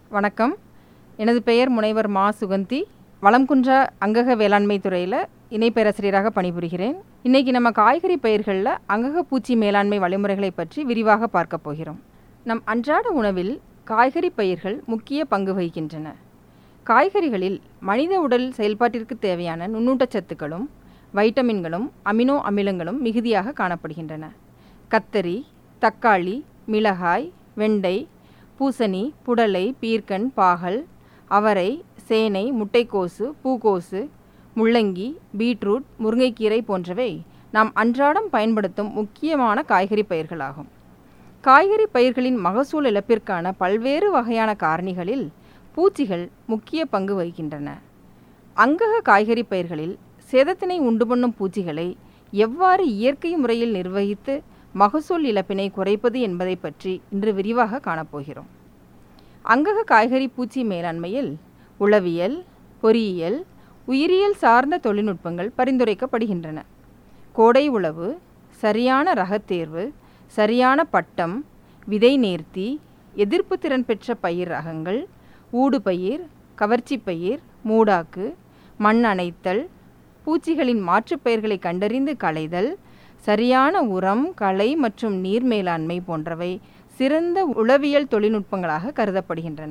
வணக்கம் எனது பெயர் முனைவர் மா சுகந்தி வளம்குன்றா அங்கக வேளாண்மை துறையில் இணை பேராசிரியராக பணிபுரிகிறேன் இன்றைக்கி நம்ம காய்கறி பயிர்களில் அங்கக பூச்சி மேலாண்மை வழிமுறைகளை பற்றி விரிவாக பார்க்க போகிறோம் நம் அன்றாட உணவில் காய்கறி பயிர்கள் முக்கிய பங்கு வகிக்கின்றன காய்கறிகளில் மனித உடல் செயல்பாட்டிற்கு தேவையான நுண்ணூட்டச்சத்துக்களும் வைட்டமின்களும் அமினோ அமிலங்களும் மிகுதியாக காணப்படுகின்றன கத்தரி தக்காளி மிளகாய் வெண்டை பூசணி புடலை பீர்க்கன் பாகல் அவரை சேனை முட்டைக்கோசு பூக்கோசு முள்ளங்கி பீட்ரூட் முருங்கைக்கீரை போன்றவை நாம் அன்றாடம் பயன்படுத்தும் முக்கியமான காய்கறி பயிர்களாகும் காய்கறி பயிர்களின் மகசூல் இழப்பிற்கான பல்வேறு வகையான காரணிகளில் பூச்சிகள் முக்கிய பங்கு வகிக்கின்றன அங்கக காய்கறி பயிர்களில் சேதத்தினை உண்டு பண்ணும் பூச்சிகளை எவ்வாறு இயற்கை முறையில் நிர்வகித்து மகசூல் இழப்பினை குறைப்பது என்பதை பற்றி இன்று விரிவாக காணப்போகிறோம் அங்கக காய்கறி பூச்சி மேலாண்மையில் உளவியல் பொறியியல் உயிரியல் சார்ந்த தொழில்நுட்பங்கள் பரிந்துரைக்கப்படுகின்றன கோடை உழவு சரியான ரகத்தேர்வு சரியான பட்டம் விதை நேர்த்தி எதிர்ப்பு திறன் பெற்ற பயிர் ரகங்கள் ஊடுபயிர் கவர்ச்சி பயிர் மூடாக்கு மண் அணைத்தல் பூச்சிகளின் மாற்றுப் பயிர்களை கண்டறிந்து களைதல் சரியான உரம் களை மற்றும் நீர் மேலாண்மை போன்றவை சிறந்த உளவியல் தொழில்நுட்பங்களாக கருதப்படுகின்றன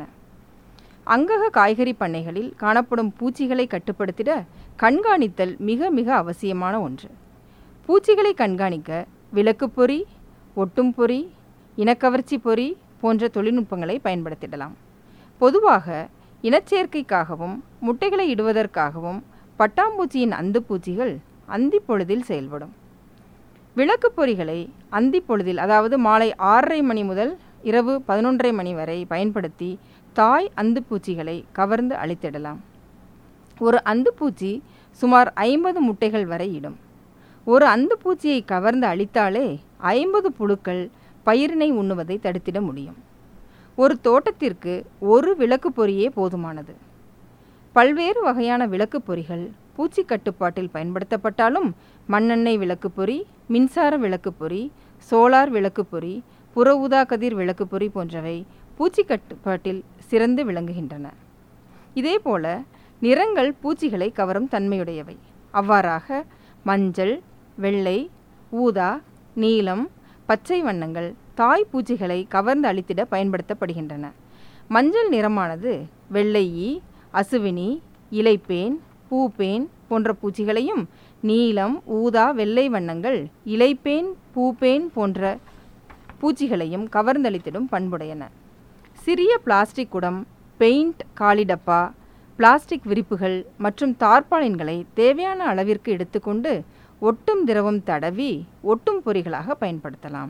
அங்கக காய்கறி பண்ணைகளில் காணப்படும் பூச்சிகளை கட்டுப்படுத்திட கண்காணித்தல் மிக மிக அவசியமான ஒன்று பூச்சிகளை கண்காணிக்க விளக்கு பொறி ஒட்டும் பொறி இனக்கவர்ச்சி பொறி போன்ற தொழில்நுட்பங்களை பயன்படுத்திடலாம் பொதுவாக இனச்சேர்க்கைக்காகவும் முட்டைகளை இடுவதற்காகவும் பட்டாம்பூச்சியின் அந்து பூச்சிகள் அந்தி பொழுதில் செயல்படும் விளக்கு பொறிகளை அந்தி பொழுதில் அதாவது மாலை ஆறரை மணி முதல் இரவு பதினொன்றரை மணி வரை பயன்படுத்தி தாய் அந்து பூச்சிகளை கவர்ந்து அழித்திடலாம் ஒரு அந்து பூச்சி சுமார் ஐம்பது முட்டைகள் வரை இடும் ஒரு அந்து பூச்சியை கவர்ந்து அழித்தாலே ஐம்பது புழுக்கள் பயிரினை உண்ணுவதை தடுத்திட முடியும் ஒரு தோட்டத்திற்கு ஒரு விளக்கு பொறியே போதுமானது பல்வேறு வகையான விளக்கு பொறிகள் பூச்சி கட்டுப்பாட்டில் பயன்படுத்தப்பட்டாலும் மண்ணெண்ணெய் விளக்கு பொறி மின்சார விளக்கு பொறி சோலார் விளக்கு பொறி புற ஊதா கதிர் விளக்கு பொறி போன்றவை பூச்சி கட்டுப்பாட்டில் சிறந்து விளங்குகின்றன இதேபோல நிறங்கள் பூச்சிகளை கவரும் தன்மையுடையவை அவ்வாறாக மஞ்சள் வெள்ளை ஊதா நீலம் பச்சை வண்ணங்கள் தாய் பூச்சிகளை கவர்ந்து அழித்திட பயன்படுத்தப்படுகின்றன மஞ்சள் நிறமானது வெள்ளை ஈ அசுவினி இலைப்பேன் பூப்பேன் போன்ற பூச்சிகளையும் நீலம் ஊதா வெள்ளை வண்ணங்கள் இலைப்பேன் பூப்பேன் போன்ற பூச்சிகளையும் கவர்ந்தளித்திடும் பண்புடையன சிறிய பிளாஸ்டிக் குடம் பெயிண்ட் காலிடப்பா பிளாஸ்டிக் விரிப்புகள் மற்றும் தார்பாலின்களை தேவையான அளவிற்கு எடுத்துக்கொண்டு ஒட்டும் திரவம் தடவி ஒட்டும் பொறிகளாக பயன்படுத்தலாம்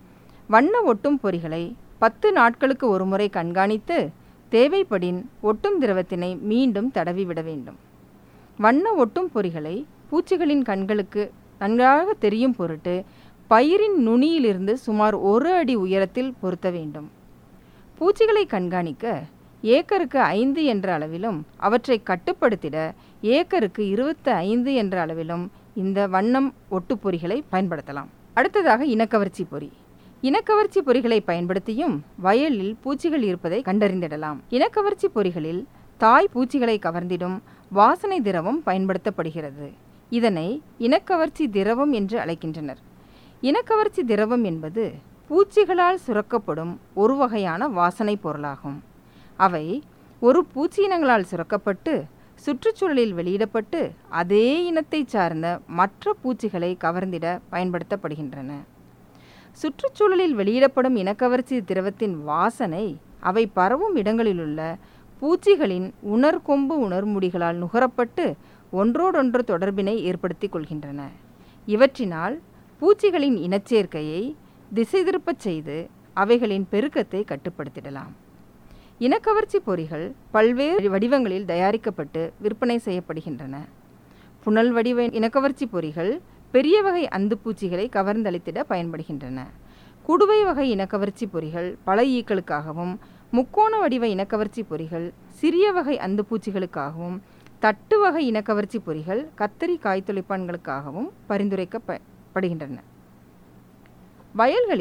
வண்ண ஒட்டும் பொறிகளை பத்து நாட்களுக்கு ஒருமுறை கண்காணித்து தேவைப்படின் ஒட்டும் திரவத்தினை மீண்டும் தடவி விட வேண்டும் வண்ண ஒட்டும் பொறிகளை பூச்சிகளின் கண்களுக்கு நன்றாக தெரியும் பொருட்டு பயிரின் நுனியிலிருந்து சுமார் ஒரு அடி உயரத்தில் பொருத்த வேண்டும் பூச்சிகளை கண்காணிக்க ஏக்கருக்கு ஐந்து என்ற அளவிலும் அவற்றை கட்டுப்படுத்திட ஏக்கருக்கு இருபத்தி ஐந்து என்ற அளவிலும் இந்த வண்ணம் ஒட்டுப்பொறிகளை பயன்படுத்தலாம் அடுத்ததாக இனக்கவர்ச்சி பொறி இனக்கவர்ச்சி பொறிகளை பயன்படுத்தியும் வயலில் பூச்சிகள் இருப்பதை கண்டறிந்திடலாம் இனக்கவர்ச்சி பொறிகளில் தாய் பூச்சிகளை கவர்ந்திடும் வாசனை திரவம் பயன்படுத்தப்படுகிறது இதனை இனக்கவர்ச்சி திரவம் என்று அழைக்கின்றனர் இனக்கவர்ச்சி திரவம் என்பது பூச்சிகளால் சுரக்கப்படும் ஒரு வகையான வாசனை பொருளாகும் அவை ஒரு பூச்சியினங்களால் சுரக்கப்பட்டு சுற்றுச்சூழலில் வெளியிடப்பட்டு அதே இனத்தை சார்ந்த மற்ற பூச்சிகளை கவர்ந்திட பயன்படுத்தப்படுகின்றன சுற்றுச்சூழலில் வெளியிடப்படும் இனக்கவர்ச்சி திரவத்தின் வாசனை அவை பரவும் இடங்களிலுள்ள பூச்சிகளின் உணர்கொம்பு உணர்முடிகளால் நுகரப்பட்டு ஒன்றோடொன்று தொடர்பினை ஏற்படுத்தி கொள்கின்றன இவற்றினால் பூச்சிகளின் இனச்சேர்க்கையை திசை திருப்பச் செய்து அவைகளின் பெருக்கத்தை கட்டுப்படுத்திடலாம் இனக்கவர்ச்சி பொறிகள் பல்வேறு வடிவங்களில் தயாரிக்கப்பட்டு விற்பனை செய்யப்படுகின்றன புனல் வடிவ இனக்கவர்ச்சி பொறிகள் பெரிய வகை அந்து பூச்சிகளை கவர்ந்தளித்திட பயன்படுகின்றன குடுவை வகை இனக்கவர்ச்சி பொறிகள் பல ஈக்களுக்காகவும் முக்கோண வடிவ இனக்கவர்ச்சி பொறிகள் சிறிய வகை அந்து பூச்சிகளுக்காகவும் தட்டு வகை இனக்கவர்ச்சி பொறிகள் கத்தரி காய்த்துளைப்பான்களுக்காகவும் பரிந்துரைக்கப்படுகின்றன வயல்களில்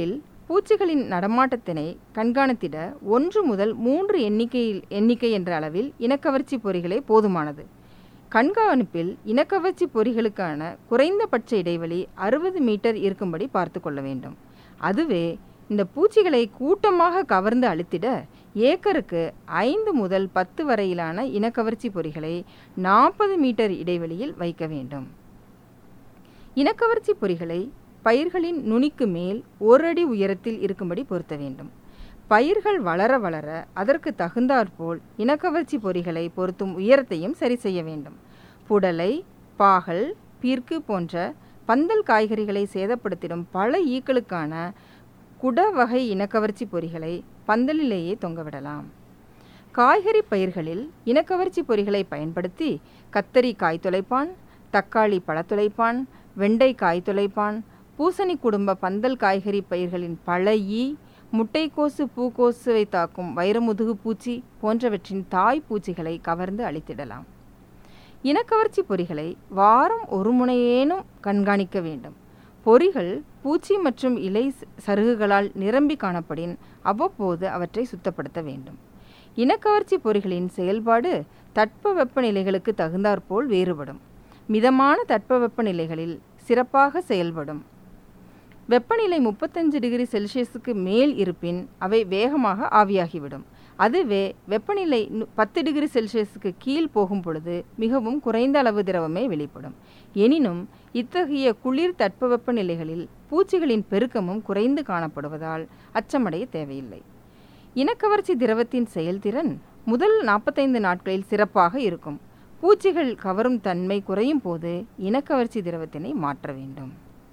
பூச்சிகளின் நடமாட்டத்தினை கண்காணித்திட ஒன்று முதல் மூன்று எண்ணிக்கையில் எண்ணிக்கை என்ற அளவில் இனக்கவர்ச்சி பொறிகளே போதுமானது கண்காணிப்பில் இனக்கவர்ச்சி பொறிகளுக்கான குறைந்தபட்ச இடைவெளி அறுபது மீட்டர் இருக்கும்படி பார்த்து கொள்ள வேண்டும் அதுவே இந்த பூச்சிகளை கூட்டமாக கவர்ந்து அழுத்திட ஏக்கருக்கு ஐந்து முதல் பத்து வரையிலான இனக்கவர்ச்சி பொறிகளை நாற்பது மீட்டர் இடைவெளியில் வைக்க வேண்டும் இனக்கவர்ச்சி பொறிகளை பயிர்களின் நுனிக்கு மேல் ஒரு அடி உயரத்தில் இருக்கும்படி பொருத்த வேண்டும் பயிர்கள் வளர வளர அதற்கு தகுந்தாற்போல் இனக்கவர்ச்சி பொறிகளை பொருத்தும் உயரத்தையும் சரி செய்ய வேண்டும் புடலை பாகல் பீர்க்கு போன்ற பந்தல் காய்கறிகளை சேதப்படுத்திடும் பல ஈக்களுக்கான குட வகை இனக்கவர்ச்சி பொறிகளை பந்தலிலேயே தொங்கவிடலாம் காய்கறி பயிர்களில் இனக்கவர்ச்சி பொறிகளை பயன்படுத்தி கத்தரி காய் துளைப்பான் தக்காளி பழத்துளைப்பான் வெண்டை காய் துளைப்பான் பூசணி குடும்ப பந்தல் காய்கறி பயிர்களின் பழ ஈ முட்டைக்கோசு பூக்கோசுவை தாக்கும் வைரமுதுகு பூச்சி போன்றவற்றின் தாய் பூச்சிகளை கவர்ந்து அழித்திடலாம் இனக்கவர்ச்சி பொறிகளை வாரம் ஒரு முனையேனும் கண்காணிக்க வேண்டும் பொறிகள் பூச்சி மற்றும் இலை சருகுகளால் நிரம்பி காணப்படின் அவ்வப்போது அவற்றை சுத்தப்படுத்த வேண்டும் இனக்கவர்ச்சி பொறிகளின் செயல்பாடு தட்பவெப்ப நிலைகளுக்கு தகுந்தாற்போல் வேறுபடும் மிதமான தட்பவெப்ப நிலைகளில் சிறப்பாக செயல்படும் வெப்பநிலை முப்பத்தஞ்சு டிகிரி செல்சியஸுக்கு மேல் இருப்பின் அவை வேகமாக ஆவியாகிவிடும் அதுவே வெப்பநிலை பத்து டிகிரி செல்சியஸுக்கு கீழ் போகும் பொழுது மிகவும் குறைந்த அளவு திரவமே வெளிப்படும் எனினும் இத்தகைய குளிர் தட்பவெப்ப நிலைகளில் பூச்சிகளின் பெருக்கமும் குறைந்து காணப்படுவதால் அச்சமடைய தேவையில்லை இனக்கவர்ச்சி திரவத்தின் செயல்திறன் முதல் நாற்பத்தைந்து நாட்களில் சிறப்பாக இருக்கும் பூச்சிகள் கவரும் தன்மை குறையும் போது இனக்கவர்ச்சி திரவத்தினை மாற்ற வேண்டும்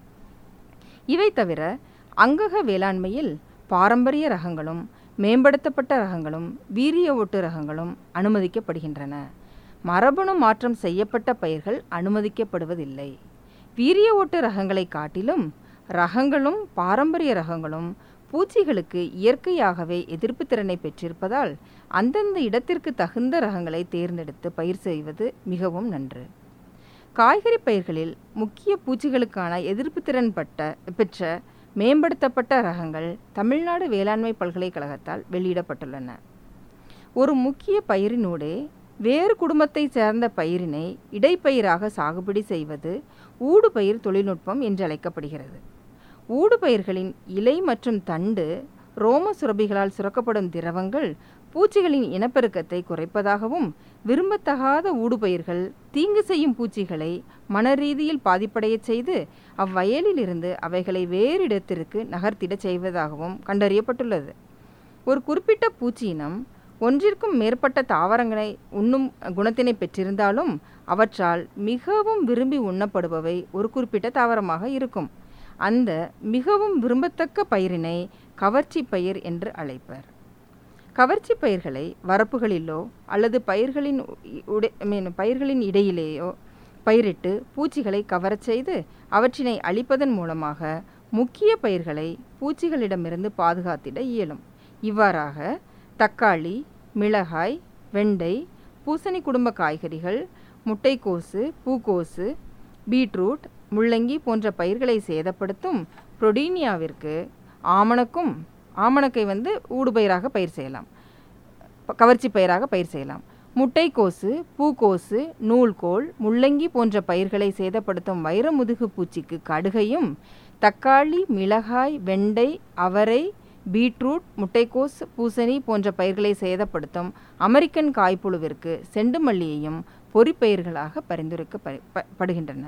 இவை தவிர அங்கக வேளாண்மையில் பாரம்பரிய ரகங்களும் மேம்படுத்தப்பட்ட ரகங்களும் வீரிய ஓட்டு ரகங்களும் அனுமதிக்கப்படுகின்றன மரபணு மாற்றம் செய்யப்பட்ட பயிர்கள் அனுமதிக்கப்படுவதில்லை வீரிய ஓட்டு ரகங்களை காட்டிலும் ரகங்களும் பாரம்பரிய ரகங்களும் பூச்சிகளுக்கு இயற்கையாகவே எதிர்ப்பு திறனை பெற்றிருப்பதால் அந்தந்த இடத்திற்கு தகுந்த ரகங்களை தேர்ந்தெடுத்து பயிர் செய்வது மிகவும் நன்று காய்கறி பயிர்களில் முக்கிய பூச்சிகளுக்கான எதிர்ப்பு திறன் பட்ட பெற்ற மேம்படுத்தப்பட்ட ரகங்கள் தமிழ்நாடு வேளாண்மை பல்கலைக்கழகத்தால் வெளியிடப்பட்டுள்ளன ஒரு முக்கிய பயிரினூடே வேறு குடும்பத்தைச் சேர்ந்த பயிரினை இடைப்பயிராக சாகுபடி செய்வது ஊடுபயிர் தொழில்நுட்பம் என்று அழைக்கப்படுகிறது ஊடுபயிர்களின் இலை மற்றும் தண்டு ரோம சுரபிகளால் சுரக்கப்படும் திரவங்கள் பூச்சிகளின் இனப்பெருக்கத்தை குறைப்பதாகவும் விரும்பத்தகாத ஊடுபயிர்கள் தீங்கு செய்யும் பூச்சிகளை மனரீதியில் பாதிப்படையச் செய்து அவ்வயலிலிருந்து அவைகளை வேறு இடத்திற்கு நகர்த்திடச் செய்வதாகவும் கண்டறியப்பட்டுள்ளது ஒரு குறிப்பிட்ட பூச்சி இனம் ஒன்றிற்கும் மேற்பட்ட தாவரங்களை உண்ணும் குணத்தினை பெற்றிருந்தாலும் அவற்றால் மிகவும் விரும்பி உண்ணப்படுபவை ஒரு குறிப்பிட்ட தாவரமாக இருக்கும் அந்த மிகவும் விரும்பத்தக்க பயிரினை கவர்ச்சி பயிர் என்று அழைப்பர் கவர்ச்சி பயிர்களை வரப்புகளிலோ அல்லது பயிர்களின் உடை மீன் பயிர்களின் இடையிலேயோ பயிரிட்டு பூச்சிகளை கவரச் செய்து அவற்றினை அழிப்பதன் மூலமாக முக்கிய பயிர்களை பூச்சிகளிடமிருந்து பாதுகாத்திட இயலும் இவ்வாறாக தக்காளி மிளகாய் வெண்டை பூசணி குடும்ப காய்கறிகள் முட்டைக்கோசு பூக்கோசு பீட்ரூட் முள்ளங்கி போன்ற பயிர்களை சேதப்படுத்தும் புரோடீனியாவிற்கு ஆமணக்கும் ஆமணக்கை வந்து ஊடுபயிராக பயிர் செய்யலாம் கவர்ச்சி பயிராக பயிர் செய்யலாம் முட்டைக்கோசு பூக்கோசு நூல்கோல் முள்ளங்கி போன்ற பயிர்களை சேதப்படுத்தும் வைரமுதுகு பூச்சிக்கு கடுகையும் தக்காளி மிளகாய் வெண்டை அவரை பீட்ரூட் முட்டைக்கோஸ் பூசணி போன்ற பயிர்களை சேதப்படுத்தும் அமெரிக்கன் காய்ப்புழுவிற்கு செண்டுமல்லியையும் பொறிப்பயிர்களாக பரிந்துரைக்கப்படுகின்றன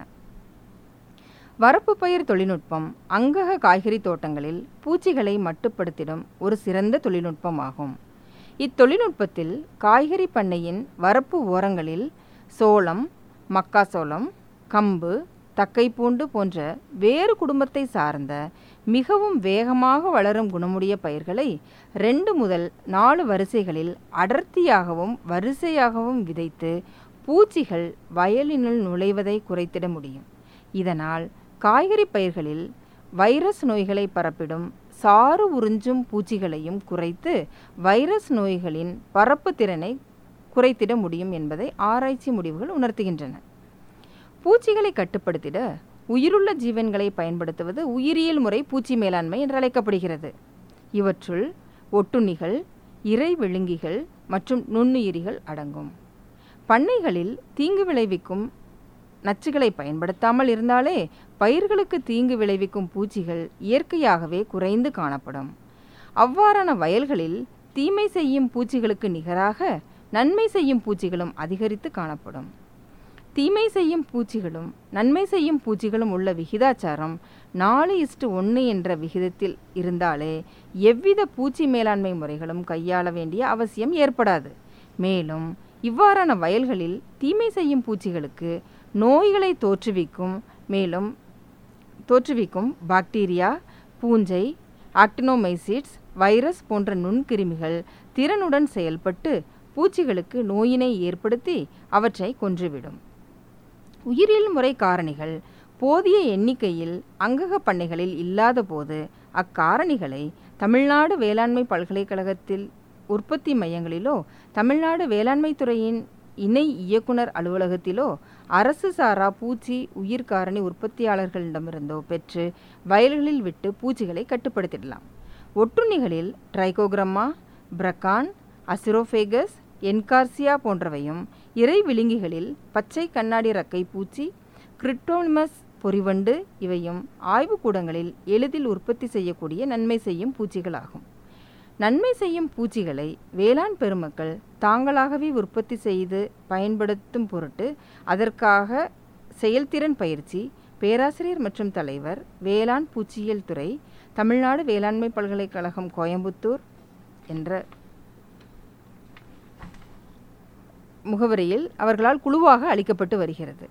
வரப்பு பயிர் தொழில்நுட்பம் அங்கக காய்கறி தோட்டங்களில் பூச்சிகளை மட்டுப்படுத்திடும் ஒரு சிறந்த தொழில்நுட்பமாகும் இத்தொழில்நுட்பத்தில் காய்கறி பண்ணையின் வரப்பு ஓரங்களில் சோளம் மக்காசோளம் கம்பு தக்கைப்பூண்டு போன்ற வேறு குடும்பத்தை சார்ந்த மிகவும் வேகமாக வளரும் குணமுடைய பயிர்களை ரெண்டு முதல் நாலு வரிசைகளில் அடர்த்தியாகவும் வரிசையாகவும் விதைத்து பூச்சிகள் வயலினுள் நுழைவதை குறைத்திட முடியும் இதனால் காய்கறி பயிர்களில் வைரஸ் நோய்களை பரப்பிடும் சாறு உறிஞ்சும் பூச்சிகளையும் குறைத்து வைரஸ் நோய்களின் பரப்பு திறனை குறைத்திட முடியும் என்பதை ஆராய்ச்சி முடிவுகள் உணர்த்துகின்றன பூச்சிகளை கட்டுப்படுத்திட உயிருள்ள ஜீவன்களை பயன்படுத்துவது உயிரியல் முறை பூச்சி மேலாண்மை என்று அழைக்கப்படுகிறது இவற்றுள் ஒட்டுண்ணிகள் இறை விழுங்கிகள் மற்றும் நுண்ணுயிரிகள் அடங்கும் பண்ணைகளில் தீங்கு விளைவிக்கும் நச்சுகளை பயன்படுத்தாமல் இருந்தாலே பயிர்களுக்கு தீங்கு விளைவிக்கும் பூச்சிகள் இயற்கையாகவே குறைந்து காணப்படும் அவ்வாறான வயல்களில் தீமை செய்யும் பூச்சிகளுக்கு நிகராக நன்மை செய்யும் பூச்சிகளும் அதிகரித்து காணப்படும் தீமை செய்யும் பூச்சிகளும் நன்மை செய்யும் பூச்சிகளும் உள்ள விகிதாச்சாரம் நாலு இஸ்டு ஒன்று என்ற விகிதத்தில் இருந்தாலே எவ்வித பூச்சி மேலாண்மை முறைகளும் கையாள வேண்டிய அவசியம் ஏற்படாது மேலும் இவ்வாறான வயல்களில் தீமை செய்யும் பூச்சிகளுக்கு நோய்களை தோற்றுவிக்கும் மேலும் தோற்றுவிக்கும் பாக்டீரியா பூஞ்சை ஆக்டினோமைசிட்ஸ் வைரஸ் போன்ற நுண்கிருமிகள் திறனுடன் செயல்பட்டு பூச்சிகளுக்கு நோயினை ஏற்படுத்தி அவற்றை கொன்றுவிடும் உயிரியல் முறை காரணிகள் போதிய எண்ணிக்கையில் அங்கக பண்ணைகளில் இல்லாத போது அக்காரணிகளை தமிழ்நாடு வேளாண்மை பல்கலைக்கழகத்தில் உற்பத்தி மையங்களிலோ தமிழ்நாடு வேளாண்மை துறையின் இணை இயக்குனர் அலுவலகத்திலோ அரசு சாரா பூச்சி உயிர்காரணி உற்பத்தியாளர்களிடமிருந்தோ பெற்று வயல்களில் விட்டு பூச்சிகளை கட்டுப்படுத்திடலாம் ஒட்டுண்ணிகளில் ட்ரைகோகிரம்மா பிரக்கான் அசிரோஃபேகஸ் என்கார்சியா போன்றவையும் இறை விழுங்கிகளில் பச்சை கண்ணாடி ரக்கை பூச்சி கிரிப்டோனிமஸ் பொறிவண்டு இவையும் ஆய்வுக்கூடங்களில் எளிதில் உற்பத்தி செய்யக்கூடிய நன்மை செய்யும் பூச்சிகளாகும் நன்மை செய்யும் பூச்சிகளை வேளாண் பெருமக்கள் தாங்களாகவே உற்பத்தி செய்து பயன்படுத்தும் பொருட்டு அதற்காக செயல்திறன் பயிற்சி பேராசிரியர் மற்றும் தலைவர் வேளாண் பூச்சியியல் துறை தமிழ்நாடு வேளாண்மை பல்கலைக்கழகம் கோயம்புத்தூர் என்ற முகவரியில் அவர்களால் குழுவாக அளிக்கப்பட்டு வருகிறது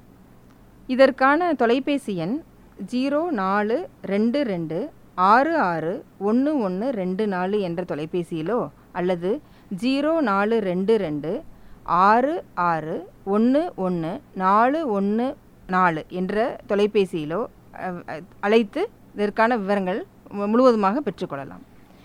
இதற்கான தொலைபேசி எண் ஜீரோ நாலு ரெண்டு ரெண்டு ஆறு ஆறு ஒன்று ஒன்று ரெண்டு நாலு என்ற தொலைபேசியிலோ அல்லது ஜீரோ நாலு ரெண்டு ரெண்டு ஆறு ஆறு ஒன்று ஒன்று நாலு ஒன்று நாலு என்ற தொலைபேசியிலோ அஹ், அஹ், அழைத்து இதற்கான விவரங்கள் மு- முழுவதுமாக பெற்றுக்கொள்ளலாம்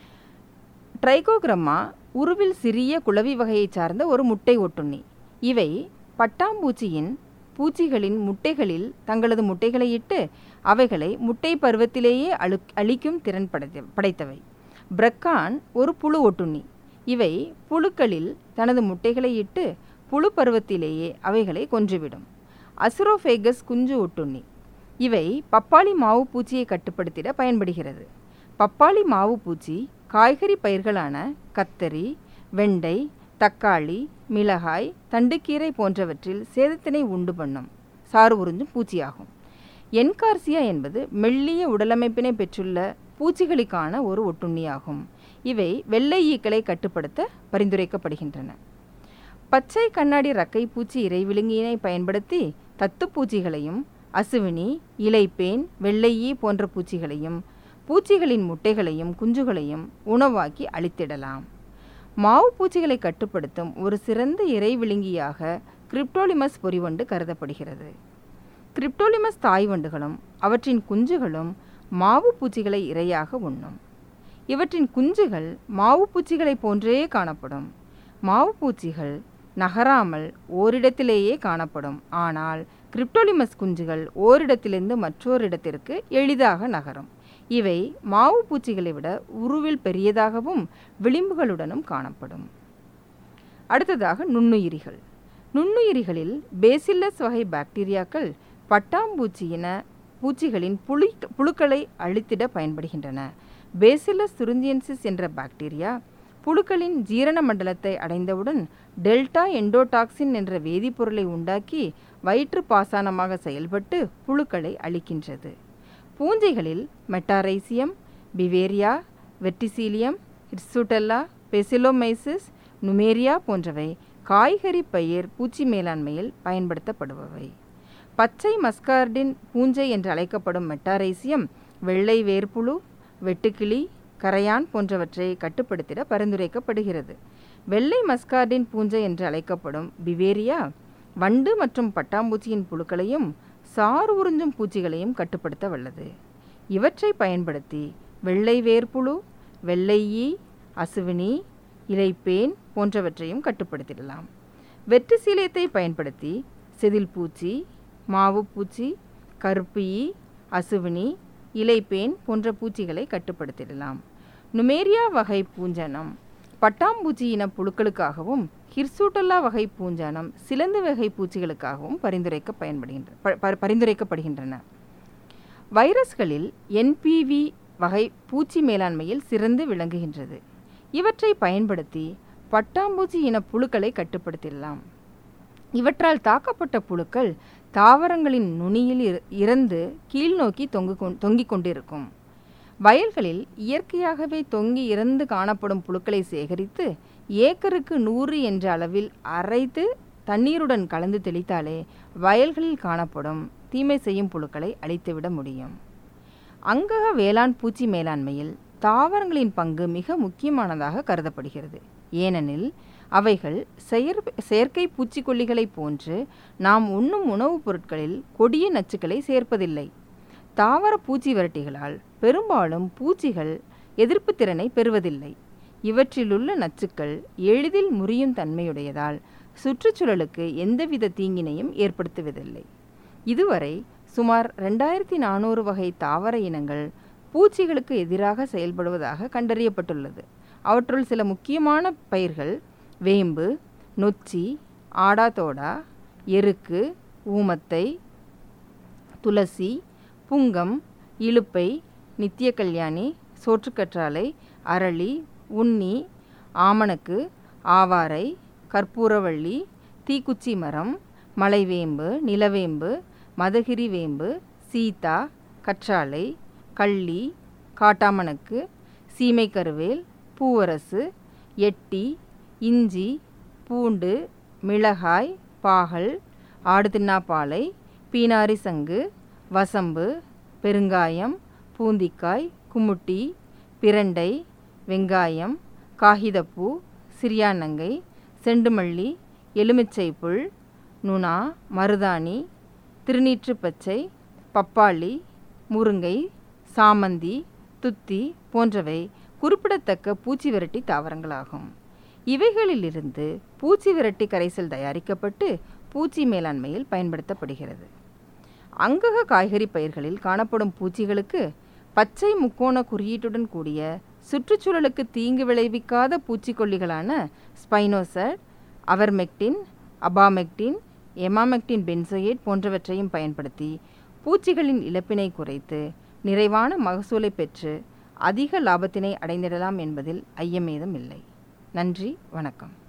ட்ரைகோகிரம்மா உருவில் சிறிய குளவி வகையைச் சார்ந்த ஒரு முட்டை ஒட்டுண்ணி இவை பட்டாம்பூச்சியின் பூச்சிகளின் முட்டைகளில் தங்களது முட்டைகளை இட்டு அவைகளை முட்டை பருவத்திலேயே அழு அழிக்கும் திறன் படைத்த படைத்தவை பிரக்கான் ஒரு புழு ஒட்டுண்ணி இவை புழுக்களில் தனது முட்டைகளை இட்டு புழு பருவத்திலேயே அவைகளை கொன்றுவிடும் அசுரோஃபேகஸ் குஞ்சு ஒட்டுண்ணி இவை பப்பாளி மாவு பூச்சியை கட்டுப்படுத்திட பயன்படுகிறது பப்பாளி மாவு பூச்சி காய்கறி பயிர்களான கத்தரி வெண்டை தக்காளி மிளகாய் தண்டுக்கீரை போன்றவற்றில் சேதத்தினை உண்டு பண்ணும் சாறு உறிஞ்சும் பூச்சியாகும் என்கார்சியா என்பது மெல்லிய உடலமைப்பினை பெற்றுள்ள பூச்சிகளுக்கான ஒரு ஒட்டுண்ணியாகும் இவை வெள்ளை ஈக்களை கட்டுப்படுத்த பரிந்துரைக்கப்படுகின்றன பச்சை கண்ணாடி ரக்கை பூச்சி இறைவிழுங்கியினை பயன்படுத்தி தத்துப்பூச்சிகளையும் அசுவினி இலைப்பேன் வெள்ளையீ போன்ற பூச்சிகளையும் பூச்சிகளின் முட்டைகளையும் குஞ்சுகளையும் உணவாக்கி அழித்திடலாம் மாவு பூச்சிகளை கட்டுப்படுத்தும் ஒரு சிறந்த இறை விழுங்கியாக கிரிப்டோலிமஸ் பொறிவண்டு கருதப்படுகிறது கிரிப்டோலிமஸ் தாய் வண்டுகளும் அவற்றின் குஞ்சுகளும் மாவு பூச்சிகளை இரையாக உண்ணும் இவற்றின் குஞ்சுகள் மாவு பூச்சிகளைப் போன்றே காணப்படும் மாவு பூச்சிகள் நகராமல் ஓரிடத்திலேயே காணப்படும் ஆனால் கிரிப்டோலிமஸ் குஞ்சுகள் ஓரிடத்திலிருந்து மற்றோரிடத்திற்கு எளிதாக நகரும் இவை மாவு பூச்சிகளை விட உருவில் பெரியதாகவும் விளிம்புகளுடனும் காணப்படும் அடுத்ததாக நுண்ணுயிரிகள் நுண்ணுயிரிகளில் பேசில்லஸ் வகை பாக்டீரியாக்கள் பட்டாம்பூச்சியின பூச்சிகளின் புளி புழுக்களை அழித்திட பயன்படுகின்றன பேசில்லஸ் சுருந்தியன்சிஸ் என்ற பாக்டீரியா புழுக்களின் ஜீரண மண்டலத்தை அடைந்தவுடன் டெல்டா எண்டோடாக்சின் என்ற வேதிப்பொருளை உண்டாக்கி வயிற்று பாசானமாக செயல்பட்டு புழுக்களை அழிக்கின்றது பூஞ்சைகளில் Metarhizium Beauveria Verticillium Hirsutella Paecilomyces Nomuraea போன்றவை காய்கறி பயிர் பூச்சி மேலாண்மையில் பயன்படுத்தப்படுபவை பச்சை மஸ்கார்டின் பூஞ்சை என்று அழைக்கப்படும் மெட்டாரைசியம் வெள்ளை வேர்ப்புழு வெட்டுக்கிளி கரையான் போன்றவற்றை கட்டுப்படுத்திட பரிந்துரைக்கப்படுகிறது வெள்ளை மஸ்கார்டின் பூஞ்சை என்று அழைக்கப்படும் பிவேரியா வண்டு மற்றும் பட்டாம்பூச்சியின் புழுக்களையும் சாறு உறிஞ்சும் பூச்சிகளையும் கட்டுப்படுத்த வல்லது இவற்றை பயன்படுத்தி வெள்ளை வேர்ப்புழு வெள்ளை ஈ அசுவினி இலைப்பேன் போன்றவற்றையும் கட்டுப்படுத்திடலாம் வெட்டு சீலியத்தை பயன்படுத்தி செதில் பூச்சி மாவு பூச்சி கருப்பு ஈ அசுவினி இலைப்பேன் போன்ற பூச்சிகளை கட்டுப்படுத்திடலாம் நுமேரியா வகை பூஞ்சனம் பட்டாம்பூச்சி இன புழுக்களுக்காகவும் ஹிர்சூட்டல்லா வகை பூஞ்சானம் சிலந்து வகை பூச்சிகளுக்காகவும் பரிந்துரைக்க பயன்படுகின்ற ப- ப- பரிந்துரைக்கப்படுகின்றன வைரஸ்களில் என்பிவி வகை பூச்சி மேலாண்மையில் சிறந்து விளங்குகின்றது இவற்றை பயன்படுத்தி பட்டாம்பூச்சி இன புழுக்களை கட்டுப்படுத்திடலாம் இவற்றால் தாக்கப்பட்ட புழுக்கள் தாவரங்களின் நுனியில் இர- இறந்து கீழ்நோக்கி தொங்கு கொண்- தொங்கிக் கொண்டிருக்கும் வயல்களில் இயற்கையாகவே தொங்கி இறந்து காணப்படும் புழுக்களை சேகரித்து ஏக்கருக்கு நூறு என்ற அளவில் அரைத்து தண்ணீருடன் கலந்து தெளித்தாலே வயல்களில் காணப்படும் தீமை செய்யும் புழுக்களை அழித்துவிட முடியும் அங்கக வேளாண் பூச்சி மேலாண்மையில் தாவரங்களின் பங்கு மிக முக்கியமானதாக கருதப்படுகிறது ஏனெனில் அவைகள் செயற் செயற்கை பூச்சிக்கொல்லிகளைப் போன்று நாம் உண்ணும் உணவுப் பொருட்களில் கொடிய நச்சுக்களை சேர்ப்பதில்லை தாவர பூச்சி விரட்டிகளால் பெரும்பாலும் பூச்சிகள் எதிர்ப்பு திறனை பெறுவதில்லை இவற்றிலுள்ள நச்சுக்கள் எளிதில் முறியும் தன்மையுடையதால் சுற்றுச்சூழலுக்கு எந்தவித தீங்கினையும் ஏற்படுத்துவதில்லை இதுவரை சுமார் ரெண்டாயிரத்தி நானூறு வகை தாவர இனங்கள் பூச்சிகளுக்கு எதிராக செயல்படுவதாக கண்டறியப்பட்டுள்ளது அவற்றுள் சில முக்கியமான பயிர்கள் வேம்பு நொச்சி ஆடாதோடா எருக்கு ஊமத்தை துளசி புங்கம் இலுப்பை நித்திய கல்யாணி சோற்றுக்கற்றாழை அரளி உண்ணி ஆமணக்கு ஆவாரை கற்பூரவள்ளி தீக்குச்சி மரம் மலைவேம்பு நிலவேம்பு மதகிரி வேம்பு சீதா கற்றாழை கள்ளி காட்டாமணக்கு சீமை கருவேல் பூவரசு எட்டி இஞ்சி பூண்டு மிளகாய் பாகல் ஆடுதின்னாப்பாலை பீனாரி சங்கு வசம்பு பெருங்காயம் பூந்திக்காய் குமுட்டி பிரண்டை வெங்காயம் காகிதப்பூ சிறியானங்கை செண்டுமல்லி எலுமிச்சை புல் நுணா மருதாணி திருநீற்று பச்சை பப்பாளி முருங்கை சாமந்தி துத்தி போன்றவை குறிப்பிடத்தக்க பூச்சி விரட்டி தாவரங்களாகும் இவைகளிலிருந்து பூச்சி விரட்டி கரைசல் தயாரிக்கப்பட்டு பூச்சி மேலாண்மையில் பயன்படுத்தப்படுகிறது அங்கக காய்கறி பயிர்களில் காணப்படும் பூச்சிகளுக்கு பச்சை முக்கோண குறியீட்டுடன் கூடிய சுற்றுச்சூழலுக்கு தீங்கு விளைவிக்காத பூச்சிக்கொல்லிகளான ஸ்பைனோசட் அவர்மெக்டின் அபாமெக்டின் எமாமெக்டின் பென்சோயேட் போன்றவற்றையும் பயன்படுத்தி பூச்சிகளின் இழப்பினை குறைத்து நிறைவான மகசூலை பெற்று அதிக லாபத்தினை அடைந்திடலாம் என்பதில் ஐயமேதும் இல்லை நன்றி வணக்கம்